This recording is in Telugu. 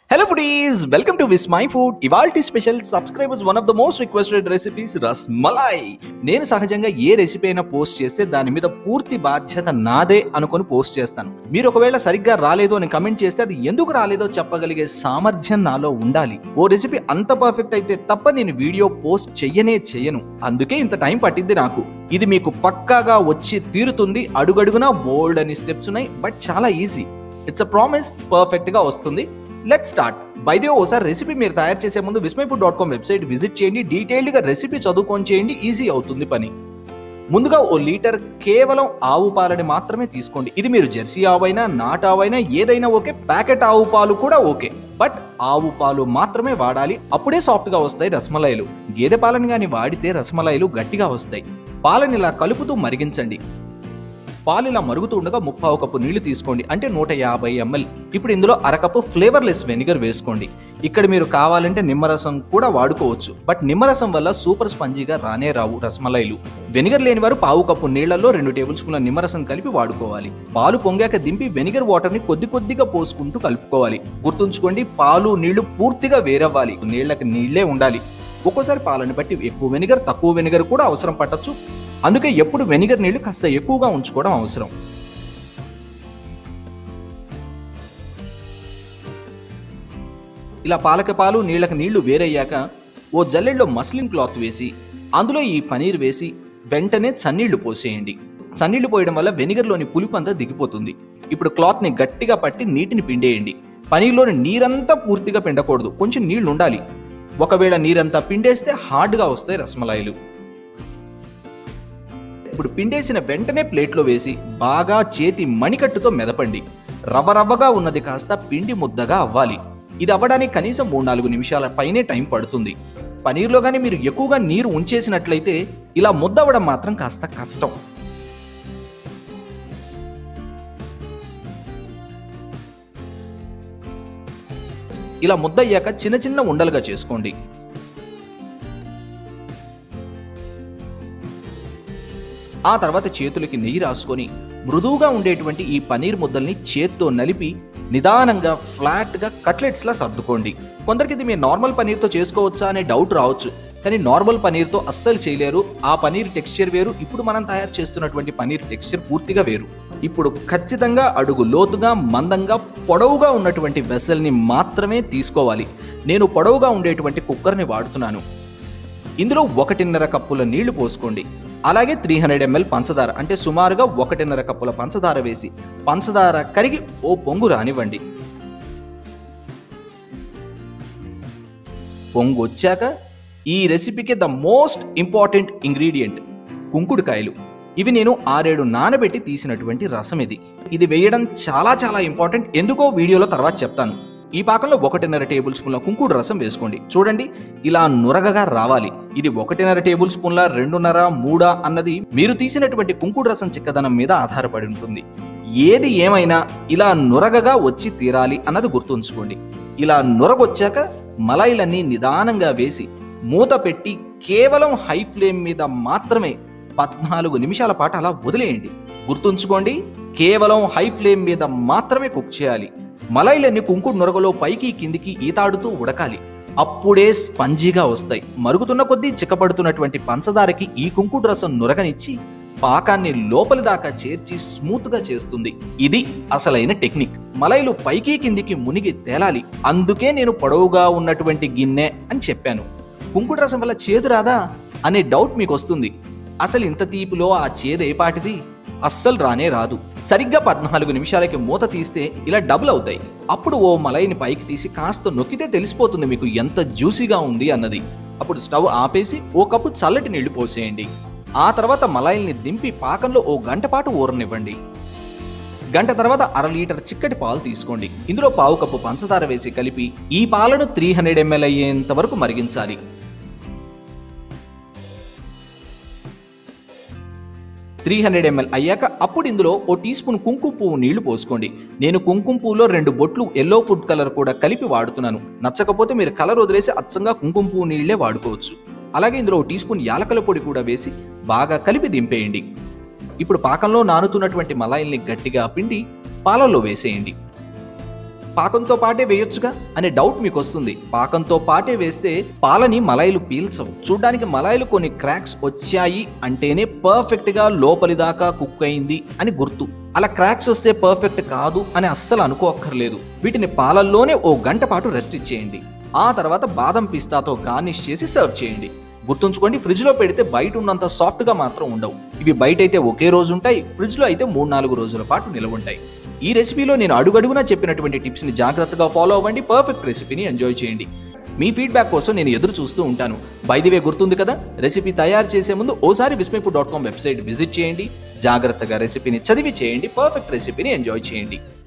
hello foodies welcome to Vismai food ఇవాల్టి special subscribers one of the most requested recipes rasmalai నేను సహజంగా ఏ రెసిపీ అయినా పోస్ట్ చేస్తే దాని మీద పూర్తి బాధ్యత నాదే అనుకొని పోస్ట్ చేస్తాను మీరు ఒకవేళ సరిగ్గా రాలేదు అని కమెంట్ చేస్తే అది ఎందుకు రాలేదో చెప్పగలిగే సామర్థ్యం నాలో ఉండాలి ఓ రెసిపీ అంత పర్ఫెక్ట్ అయితే తప్ప నేను వీడియో పోస్ట్ చెయ్యనే చెయ్యను అందుకే ఇంత టైం పట్టింది నాకు ఇది మీకు పక్కాగా వచ్చి తీరుతుంది అడుగడుగునా బోల్డ్ అని స్టెప్స్ ఉన్నాయి బట్ చాలా easy it's a promise perfect గా వస్తుంది లెట్ స్టార్ట్ బైదే ఓసారి రెసిపీ మీరు తయారు చేసే ముందు Vismai food dot com website visit చేయండి డీటెయిల్డ్ గా రెసిపీ చదువుకొని చేయండి ఈజీ అవుతుంది పని ముందుగా ఓ లీటర్ కేవలం ఆవు పాలని మాత్రమే తీసుకోండి ఇది మీరు జెర్సీ ఆవైనా నాట్ ఆవైనా ఏదైనా ఓకే ప్యాకెట్ ఆవు పాలు కూడా ఓకే బట్ ఆవు పాలు మాత్రమే వాడాలి అప్పుడే సాఫ్ట్ గా వస్తాయి రసమలాయిలు గేదె పాలను గాని వాడితే రసమలాయిలు గట్టిగా వస్తాయి పాలని ఇలా కలుపుతూ మరిగించండి పాలు ఇలా మరుగుతూ ఉండగా ముప్పావు కప్పు నీళ్లు తీసుకోండి అంటే నూట యాభై ఎంఎల్ ఇప్పుడు ఇందులో అరకప్పు ఫ్లేవర్లెస్ వెనిగర్ వేసుకోండి ఇక్కడ మీరు కావాలంటే నిమ్మరసం కూడా వాడుకోవచ్చు బట్ నిమ్మరసం వల్ల సూపర్ స్పంజీగా రానే రావు రసమలైలు వెనిగర్ లేని వారు పావు కప్పు నీళ్లలో రెండు టేబుల్ స్పూన్ల నిమ్మరసం కలిపి వాడుకోవాలి పాలు పొంగాక దింపి వెనిగర్ వాటర్ ని కొద్ది కొద్దిగా పోసుకుంటూ కలుపుకోవాలి గుర్తుంచుకోండి పాలు నీళ్లు పూర్తిగా వేరవ్వాలి నీళ్లకు నీళ్లే ఉండాలి ఒక్కోసారి పాలని బట్టి ఎక్కువ వెనిగర్ తక్కువ వెనిగర్ కూడా అవసరం పట్టొచ్చు అందుకే ఎప్పుడు వెనిగర్ నీళ్లు కాస్త ఎక్కువగా ఉంచుకోవడం అవసరం ఇలా పాలక పాలు నీళ్ళకి నీళ్లు వేరయ్యాక ఓ జల్లెడలో మస్లిన్ క్లాత్ వేసి అందులో ఈ పనీర్ వేసి వెంటనే చన్నీళ్లు పోసేయండి చన్నీళ్లు పోయడం వల్ల వెనిగర్లోని పులుపు అంతా దిగిపోతుంది ఇప్పుడు క్లాత్ని గట్టిగా పట్టి నీటిని పిండేయండి పనీర్లోని నీరంతా పూర్తిగా పిండకూడదు కొంచెం నీళ్లు ఉండాలి ఒకవేళ నీరంతా పిండేస్తే హార్డ్గా వస్తాయి రసమలాయిలు ఇప్పుడు పిండేసిన వెంటనే ప్లేట్లో వేసి బాగా చేతి మణికట్టుతో మెదపండి రవ్వ రవ్వగా ఉన్నది కాస్త పిండి ముద్దగా అవ్వాలి ఇది అవ్వడానికి కనీసం మూడు నాలుగు నిమిషాల పైనే టైం పడుతుంది పనీర్లో కానీ మీరు ఎక్కువగా నీరు ఉంచేసినట్లయితే ఇలా ముద్దవడం మాత్రం కాస్త కష్టం ఇలా ముద్దయ్యాక చిన్న చిన్న ఉండలుగా చేసుకోండి ఆ తర్వాత చేతులకి నెయ్యి రాసుకొని మృదువుగా ఉండేటువంటి ఈ పనీర్ ముద్దల్ని చేత్తో నలిపి నిదానంగా ఫ్లాట్గా కట్లెట్స్లా సర్దుకోండి కొందరికి ఇది మీరు నార్మల్ పనీర్తో చేసుకోవచ్చా అనే డౌట్ రావచ్చు కానీ నార్మల్ పనీర్తో అస్సలు చేయలేరు ఆ పనీర్ టెక్స్చర్ వేరు ఇప్పుడు మనం తయారు చేస్తున్నటువంటి పనీర్ టెక్స్చర్ పూర్తిగా వేరు ఇప్పుడు ఖచ్చితంగా అడుగు లోతుగా మందంగా పొడవుగా ఉన్నటువంటి వెసల్ని మాత్రమే తీసుకోవాలి నేను పొడవుగా ఉండేటువంటి కుక్కర్ని వాడుతున్నాను ఇందులో ఒకటిన్నర కప్పుల నీళ్లు పోసుకోండి అలాగే త్రీ హండ్రెడ్ ఎంఎల్ పంచదార అంటే సుమారుగా ఒకటిన్నర కప్పుల పంచదార వేసి పంచదార కరిగి ఓ పొంగు రానివ్వండి పొంగు వచ్చాక ఈ రెసిపీకి ద మోస్ట్ ఇంపార్టెంట్ ఇంగ్రీడియంట్ కుంకుడుకాయలు ఇవి నేను ఆరేడు నానబెట్టి తీసినటువంటి రసం ఇది ఇది వేయడం చాలా చాలా ఇంపార్టెంట్ ఎందుకో వీడియోలో తర్వాత చెప్తాను ఈ పాకంలో ఒకటిన్నర టేబుల్ స్పూన్ల కుంకుడు రసం వేసుకోండి చూడండి ఇలా నురగగా రావాలి ఇది ఒకటిన్నర టేబుల్ స్పూన్ల రెండున్నర మూడా అన్నది మీరు తీసినటువంటి కుంకుడు రసం చిక్కదనం మీద ఆధారపడి ఉంటుంది ఏది ఏమైనా ఇలా నురగగా వచ్చి తీరాలి అన్నది గుర్తుంచుకోండి ఇలా నురగొచ్చాక మలాయిలన్నీ నిదానంగా వేసి మూత పెట్టి కేవలం హై ఫ్లేమ్ మీద మాత్రమే పద్నాలుగు నిమిషాల పాటు అలా వదిలేయండి గుర్తుంచుకోండి కేవలం హై ఫ్లేమ్ మీద మాత్రమే కుక్ చేయాలి మలైలన్నీ కుంకుడు నొరగలో పైకి కిందికి ఈతాడుతూ ఉడకాలి అప్పుడే స్పంజీగా వస్తాయి మరుగుతున్న కొద్దీ చిక్కబడుతున్నటువంటి పంచదారకి ఈ కుంకుడు రసం నురగనిచ్చి పాకాన్ని లోపలి దాకా చేర్చి స్మూత్ గా చేస్తుంది ఇది అసలైన టెక్నిక్ మలైలు పైకి కిందికి మునిగి తేలాలి అందుకే నేను పొడవుగా ఉన్నటువంటి గిన్నె అని చెప్పాను కుంకుడు రసం వల్ల చేదు రాదా అనే డౌట్ మీకు వస్తుంది అసలు ఇంత తీపిలో ఆ చేదు ఏ పాటిది అస్సలు రానే రాదు సరిగ్గా పద్నాలుగు నిమిషాలకి మూత తీస్తే ఇలా డబుల్ అవుతాయి అప్పుడు ఓ మలైని పైకి తీసి కాస్త నొక్కితే తెలిసిపోతుంది మీకు ఎంత జ్యూసీగా ఉంది అన్నది అప్పుడు స్టవ్ ఆపేసి ఓ కప్పు చల్లటి నీళ్లు పోసేయండి ఆ తర్వాత మలాయిల్ని దింపి పాకంలో ఓ గంట పాటు ఊరనివ్వండి గంట తర్వాత అర లీటర్ చిక్కటి పాలు తీసుకోండి ఇందులో పావు కప్పు పంచదార వేసి కలిపి ఈ పాలను త్రీ హండ్రెడ్ ఎంఎల్ అయ్యేంత వరకు మరిగించాలి త్రీ హండ్రెడ్ ఎంఎల్ అయ్యాక అప్పుడు ఇందులో ఓ టీ స్పూన్ కుంకుమ పువ్వు నీళ్లు పోసుకోండి నేను కుంకుమ పువ్వులో రెండు బొట్లు ఎల్లో ఫుడ్ కలర్ కూడా కలిపి వాడుతున్నాను నచ్చకపోతే మీరు కలర్ వదిలేసి అచ్చంగా కుంకుమ పువ్వు నీళ్లే వాడుకోవచ్చు అలాగే ఇందులో ఓ టీ స్పూన్ యాలకల పొడి కూడా వేసి బాగా కలిపి దింపేయండి ఇప్పుడు పాకంలో నానుతున్నటువంటి మలాయిల్ని గట్టిగా పిండి పాలల్లో వేసేయండి పాకంతో పాటే వేయొచ్చుగా అనే డౌట్ మీకు వస్తుంది పాకంతో పాటే వేస్తే పాలని మలాయిలు పీల్చవు చూడ్డానికి మలాయిలు కొన్ని క్రాక్స్ వచ్చాయి అంటేనే పర్ఫెక్ట్ గా లోపలి దాకా కుక్ అయింది అని గుర్తు అలా క్రాక్స్ వస్తే పర్ఫెక్ట్ కాదు అని అస్సలు అనుకోక్కర్లేదు వీటిని పాలల్లోనే ఓ గంట పాటు రెస్ట్ ఇచ్చేయండి ఆ తర్వాత బాదం పిస్తాతో గార్నిష్ చేసి సర్వ్ చేయండి గుర్తుంచుకోండి ఫ్రిడ్జ్ లో పెడితే బయట ఉన్నంత సాఫ్ట్ గా మాత్రం ఉండవు ఇవి బయట అయితే ఒకే రోజు ఉంటాయి ఫ్రిడ్జ్ లో అయితే మూడు నాలుగు రోజుల పాటు నిలవ ఉంటాయి ఈ రెసిపీలో నేను అడుగడుగునా చెప్పినటువంటి టిప్స్ ని జాగ్రత్తగా ఫాలో అవ్వండి పర్ఫెక్ట్ రెసిపీని ఎంజాయ్ చేయండి మీ ఫీడ్బ్యాక్ కోసం నేను ఎదురు చూస్తూ ఉంటాను బైదివే గుర్తుంది కదా రెసిపీ తయారు చేసే ముందు ఓసారి Vismai food dot com website visit చేయండి జాగ్రత్తగా రెసిపీని చదివి చేయండి పర్ఫెక్ట్ రెసిపీని ఎంజాయ్ చేయండి